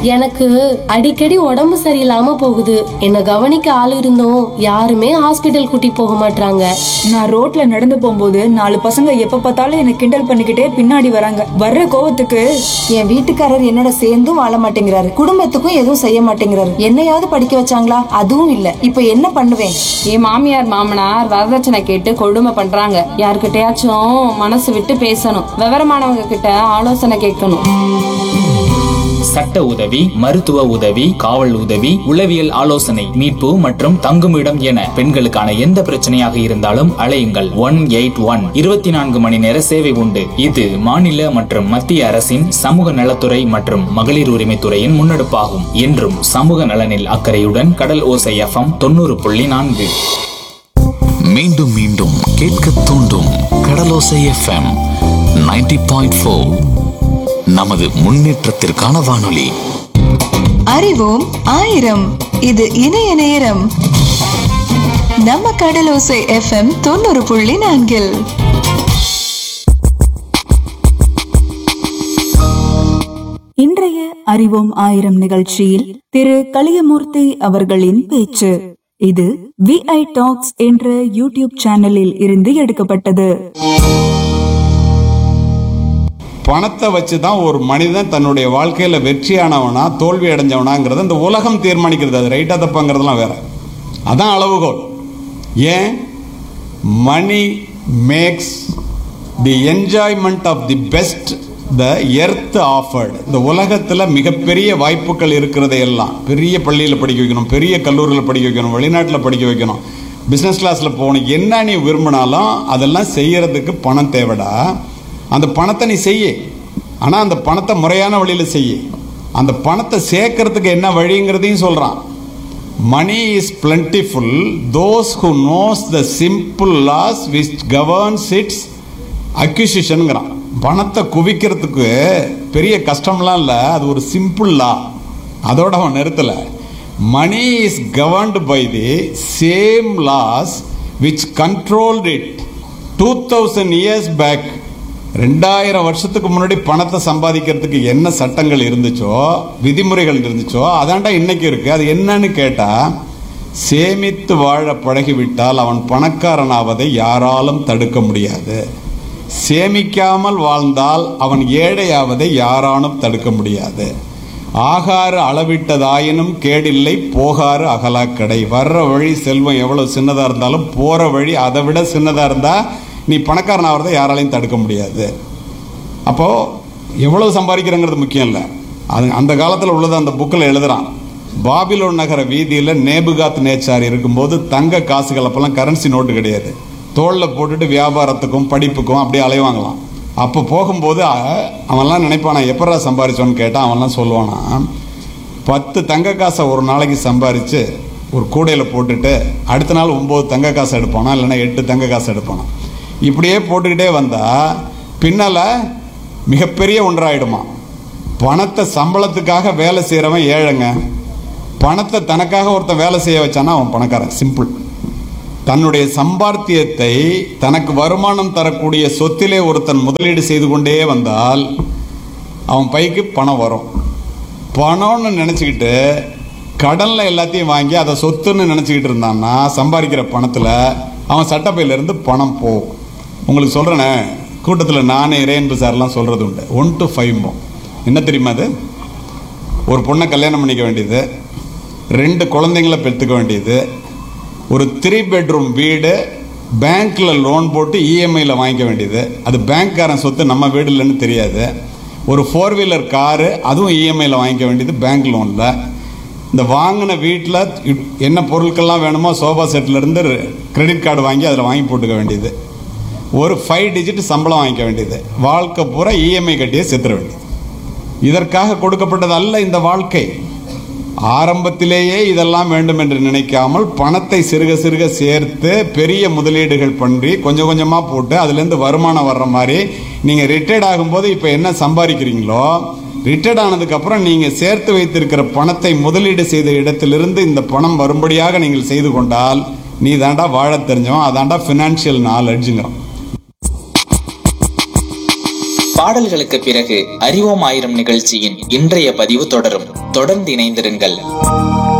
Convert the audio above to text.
எனக்கு அடிக்கடி உடம்பு சரியில்லாம போகுது என்ன கவனிக்க ஆள் இருந்தும் யாருமே ஹாஸ்பிட்டல் கூட்டி போக மாட்டாங்க நான் ரோட்ல நடந்து போகும்போது நாலு பசங்க எப்ப பார்த்தாலும் என்ன கிண்டல் பண்ணிக்கிட்டே பின்னாடி வராங்க வர்ற கோவத்துக்கு என் வீட்டுக்காரர் என்னோட சேர்ந்தும் வாழ மாட்டேங்கிறாரு குடும்பத்துக்கும் எதுவும் செய்ய மாட்டேங்கிறாரு என்னையாவது படிக்க வச்சாங்களா அதுவும் இல்ல இப்ப என்ன பண்ணுவேன் என் மாமியார் மாமனார் வரதட்சணை கேட்டு கொடுமை பண்றாங்க யார்கிட்டயாச்சும் மனசு விட்டு பேசணும் விவரமானவங்க கிட்ட ஆலோசனை கேட்கணும் சட்ட உதவி மருத்துவ உதவி காவல் உதவி உளவியல் ஆலோசனை மீட்பு மற்றும் தங்குமிடம் என பெண்களுக்கான எந்த பிரச்சனையாக இருந்தாலும் அழையுங்கள் ஒன் எயிட் ஒன் இருபத்தி நான்கு மணி நேர சேவை உண்டு இது மாநில மற்றும் மத்திய அரசின் சமூக நலத்துறை மற்றும் மகளிர் உரிமைத்துறையின் முன்னெடுப்பாகும் என்றும் சமூக நலனில் அக்கறையுடன் கடல் ஓசை எஃப்எம் தொண்ணூறு புள்ளி நான்கு மீண்டும் மீண்டும் கேட்க தூண்டும் கடலோசை எஃப்எம் 90.4 பாயிண்ட் நமது முன்னேற்றத்திற்கான வானொலி அறிவோம் ஆயிரம் இது இணைய நேரம் நம்ம கடலோசை எஃப்எம் தொண்ணூறு புள்ளி நான்கில் இன்றைய அறிவோம் ஆயிரம் நிகழ்ச்சியில் திரு கலியமூர்த்தி அவர்களின் பேச்சு இது விஐ டாக்ஸ் என்ற யூடியூப் சேனலில் இருந்து எடுக்கப்பட்டது பணத்தை வச்சு தான் ஒரு மனிதன் தன்னுடைய வாழ்க்கையில் வெற்றியானவனா தோல்வி அடைஞ்சவனாங்கிறத இந்த உலகம் தீர்மானிக்கிறது அது ரைட்டாக தப்பாங்கிறதுலாம் வேற அதான் அளவுகோல் ஏன் money makes the enjoyment of the best the earth afford இந்த உலகத்தில் மிகப்பெரிய வாய்ப்புகள் இருக்கிறதை எல்லாம் பெரிய பள்ளியில் படிக்க வைக்கணும் பெரிய கல்லூரியில் படிக்க வைக்கணும் வெளிநாட்டில் படிக்க வைக்கணும் பிஸ்னஸ் கிளாஸில் போகணும் என்ன நீ விரும்பினாலும் அதெல்லாம் செய்யறதுக்கு பணம் தேவைடா அந்த பணத்தை நீ செய்ய ஆனால் அந்த பணத்தை முறையான வழியில் செய்ய அந்த பணத்தை சேர்க்கறதுக்கு என்ன வழிங்கிறதையும் சொல்கிறான் money is plentiful those who knows the simple laws which governs its acquisitionங்கிறான் பணத்தை குவிக்கிறதுக்கு பெரிய கஷ்டம்லாம் இல்லை அது ஒரு சிம்பிள் லா அதோட அவன் நிறுத்தலை money is governed by the same laws which controlled it two thousand years back ரெண்டாயிரம் வருஷத்துக்கு முன்னாடி பணத்தை சம்பாதிக்கிறதுக்கு என்ன சட்டங்கள் இருந்துச்சோ விதிமுறைகள் இருந்துச்சோ அதாண்டா இன்னைக்கு இருக்கு அது என்னன்னு கேட்டா சேமித்து வாழ பழகிவிட்டால் அவன் பணக்காரனாவதை யாராலும் தடுக்க முடியாது சேமிக்காமல் வாழ்ந்தால் அவன் ஏழையாவதை யாராலும் தடுக்க முடியாது ஆகாறு அளவிட்டதாயினும் கேடில்லை போகாறு அகலாக்கடை வர்ற வழி செல்வம் எவ்வளவு சின்னதா இருந்தாலும் போற வழி அதை விட சின்னதா இருந்தா நீ பணக்காரன் ஆகிறத யாராலையும் தடுக்க முடியாது அப்போ எவ்வளவு சம்பாதிக்கிறங்கிறது முக்கியம் இல்லை அது அந்த காலத்தில் உள்ளது அந்த புக்கில் எழுதுறான் பாபிலோன் நகர வீதியில் நேபுகாத் நேச்சார் இருக்கும்போது தங்க காசுகள் அப்பெல்லாம் கரன்சி நோட்டு கிடையாது தோளில் போட்டுட்டு வியாபாரத்துக்கும் படிப்புக்கும் அப்படியே அலைவாங்களாம் அப்போ போகும்போது அ- அவன்லாம் நினைப்பானா எப்படா சம்பாரிச்சோன்னு கேட்டால் அவன்லாம் சொல்லுவானா பத்து தங்க காசை ஒரு நாளைக்கு சம்பாரித்து ஒரு கூடையில் போட்டுட்டு அடுத்த நாள் ஒம்பது தங்க காசு எடுப்பானா இல்லைன்னா எட்டு தங்க காசு எடுப்பானா இப்படியே போட்டுக்கிட்டே வந்தால் பின்னால் மிகப்பெரிய ஒன்றாயிடுமா பணத்தை சம்பளத்துக்காக வேலை செய்கிறவன் ஏழைங்க பணத்தை தனக்காக ஒருத்தன் வேலை செய்ய வச்சானா அவன் பணக்காரன் சிம்பிள் தன்னுடைய சம்பாத்தியத்தை தனக்கு வருமானம் தரக்கூடிய சொத்திலே ஒருத்தன் முதலீடு செய்து கொண்டே வந்தால் அவன் பைக்கு பணம் வரும் பணம்னு நினச்சிக்கிட்டு கடனில் எல்லாத்தையும் வாங்கி அதை சொத்துன்னு நினச்சிக்கிட்டு இருந்தான்னா சம்பாதிக்கிற பணத்தில் அவன் சட்டப்பையிலேருந்து பணம் போகும் உங்களுக்கு சொல்கிறேனே கூட்டத்தில் நானே ரேன்பு சார்லாம் சொல்கிறது உண்டு ஒன் டு ஃபைவ் என்ன தெரியுமா அது ஒரு பொண்ணை கல்யாணம் பண்ணிக்க வேண்டியது ரெண்டு குழந்தைங்கள பெற்றுக்க வேண்டியது ஒரு த்ரீ பெட்ரூம் வீடு பேங்க்ல லோன் போட்டு இஎம்ஐயில் வாங்கிக்க வேண்டியது அது பேங்க்காரன் சொத்து நம்ம வீடு இல்லைன்னு தெரியாது ஒரு ஃபோர் வீலர் காரு அதுவும் இஎம்ஐயில் வாங்கிக்க வேண்டியது பேங்க் லோனில் இந்த வாங்கின வீட்டில் என்ன பொருட்கள்லாம் வேணுமோ சோஃபா செட்லேருந்து கிரெடிட் கார்டு வாங்கி அதில் வாங்கி போட்டுக்க வேண்டியது ஒரு ஃபைவ் டிஜிட் சம்பளம் வாங்கிக்க வேண்டியது வாழ்க்கை பூரா இஎம்ஐ கட்டியே செத்துற வேண்டியது இதற்காக கொடுக்கப்பட்டது அல்ல இந்த வாழ்க்கை ஆரம்பத்திலேயே இதெல்லாம் வேண்டும் என்று நினைக்காமல் பணத்தை சிறுக சிறுக சேர்த்து பெரிய முதலீடுகள் பண்ணி கொஞ்சம் கொஞ்சமாக போட்டு அதுலேருந்து வருமானம் வர்ற மாதிரி நீங்கள் ரிட்டையர்ட் ஆகும்போது இப்போ என்ன சம்பாதிக்கிறீங்களோ ரிட்டையர்ட் ஆனதுக்கப்புறம் நீங்கள் சேர்த்து வைத்திருக்கிற பணத்தை முதலீடு செய்த இடத்திலிருந்து இந்த பணம் வரும்படியாக நீங்கள் செய்து கொண்டால் நீ தாண்டா வாழத் தெரிஞ்சவன் அதாண்டா ஃபினான்ஷியல் நாலேஜுங்கிறான் பாடல்களுக்கு பிறகு அறிவோம் ஆயிரம் நிகழ்ச்சியின் இன்றைய பதிவு தொடரும் தொடர்ந்து இணைந்திருங்கள்